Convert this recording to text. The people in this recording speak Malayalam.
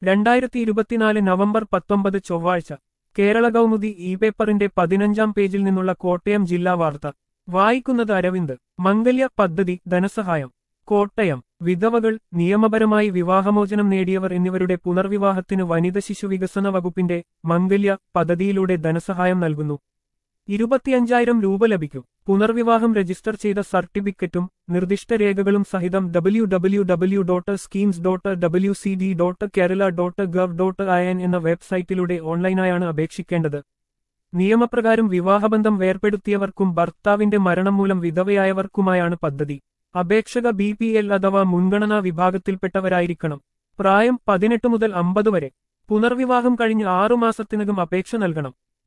രണ്ടായിരത്തി ഇരുപത്തിനാല് നവംബർ പത്തൊമ്പത് ചൊവ്വാഴ്ച കേരള കൗമുദി ഇ പേപ്പറിന്റെ പതിനഞ്ചാം പേജിൽ നിന്നുള്ള കോട്ടയം ജില്ലാ വാർത്ത വായിക്കുന്നത് അരവിന്ദ് മംഗല്യ പദ്ധതി ധനസഹായം കോട്ടയം വിധവകൾ നിയമപരമായി വിവാഹമോചനം നേടിയവർ എന്നിവരുടെ പുനർവിവാഹത്തിന് വനിത ശിശു വികസന വകുപ്പിന്റെ മംഗല്യ പദ്ധതിയിലൂടെ ധനസഹായം നൽകുന്നു ഇരുപത്തിയഞ്ചായിരം രൂപ ലഭിക്കും പുനർവിവാഹം രജിസ്റ്റർ ചെയ്ത സർട്ടിഫിക്കറ്റും നിർദ്ദിഷ്ട രേഖകളും സഹിതം W W W dot schemes dot W C D dot Kerala dot gov dot I N എന്ന വെബ്സൈറ്റിലൂടെ ഓൺലൈനായാണ് അപേക്ഷിക്കേണ്ടത് നിയമപ്രകാരം വിവാഹബന്ധം വേർപെടുത്തിയവർക്കും ഭർത്താവിന്റെ മരണം മൂലം വിധവയായവർക്കുമായാണ് പദ്ധതി അപേക്ഷക ബി പി എൽ അഥവാ മുൻഗണനാ വിഭാഗത്തിൽപ്പെട്ടവരായിരിക്കണം പ്രായം പതിനെട്ട് മുതൽ അമ്പത് വരെ പുനർവിവാഹം കഴിഞ്ഞ് ആറുമാസത്തിനകം അപേക്ഷ നൽകണം